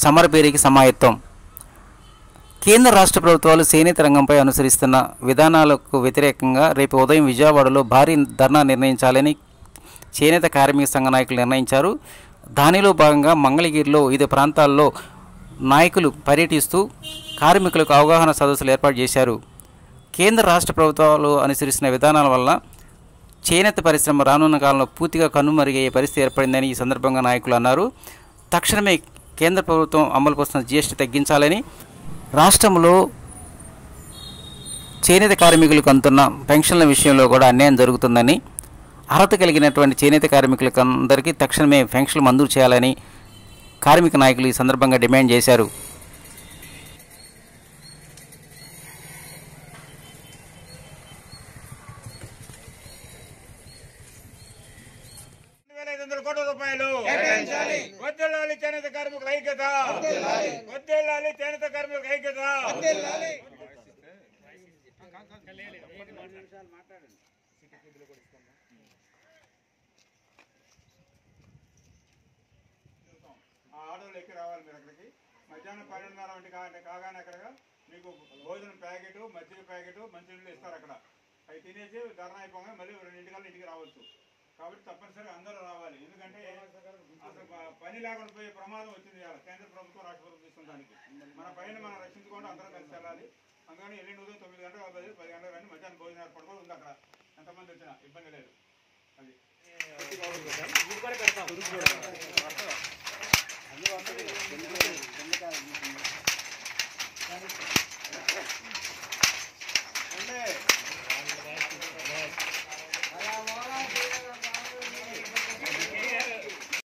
సమరపేరికి సమాయత్తం కేంద్ర రాష్ట్ర ప్రభుత్వాలు చేనేత రంగంపై అనుసరిస్తున్న విధానాలకు వ్యతిరేకంగా రేపు ఉదయం విజయవాడలో భారీ ధర్నా నిర్ణయించాలని చేనేత కార్మిక సంఘ నాయకులు నిర్ణయించారు దానిలో భాగంగా మంగళగిరిలో వివిధ ప్రాంతాల్లో నాయకులు పర్యటిస్తూ కార్మికులకు అవగాహన సదస్సులు ఏర్పాటు చేశారు కేంద్ర రాష్ట్ర ప్రభుత్వాలు అనుసరిస్తున్న విధానాల వల్ల చేనేత పరిశ్రమ రానున్న కాలంలో పూర్తిగా కనుమరుగయ్యే పరిస్థితి ఏర్పడిందని ఈ సందర్భంగా నాయకులు అన్నారు తక్షణమే కేంద్ర ప్రభుత్వం అమలు పరుస్తున్న జీఎస్టీ తగ్గించాలని రాష్ట్రంలో చేనేత కార్మికులకు అందుతున్న పెన్షన్ల విషయంలో కూడా అన్యాయం జరుగుతుందని అర్హత కలిగినటువంటి చేనేత కార్మికులకు అందరికీ తక్షణమే పెన్షన్లు మంజూరు చేయాలని కార్మిక నాయకులు ఈ సందర్భంగా డిమాండ్ చేశారు రెండు వేల ఐదు వందల కోట్ల రూపాయలు వద్దెల్లాలి చేనేత కార్మికుల ఐక్యత వద్దెల్లాలి చేనేత కార్మికుల ఐక్యత ఆ ఆటోలు ఎక్కి రావాలి మీరు అక్కడికి మధ్యాహ్నం పన్నెండున్నర వంటి కా- కాగానే అక్కడ మీకు భోజనం ప్యాకెట్ మజ్జిగ ప్యాకెట్ మంచినీళ్ళు ఇస్తారు అక్కడ అవి తినేసి ధర్నా అయిపోగా మళ్ళీ రెండింటికల్లా ఇంటికి రావచ్చు కాబట్టి తప్పనిసరిగా అందరూ రావాలి ఎందుకంటే అసలు ప- పని లేకుండా పోయే ప్రమాదం వచ్చింది ఇవాళ కేంద్ర ప్రభుత్వం రాష్ట్ర ప్రభుత్వం తీసుకుంటానికి మన పైన మనం రక్షించుకుంటూ అందరం కలిసి వెళ్ళాలి అందుకని ఎల్లుండి ఉదయం తొమ్మిది గంటల పది పది గంటల కానీ మధ్యాహ్నం భోజనం ఏర్పాటు కూడా ఉంది అక్కడ ఎంతమంది వచ్చినా ఇబ్బంది లేదు అది అంటే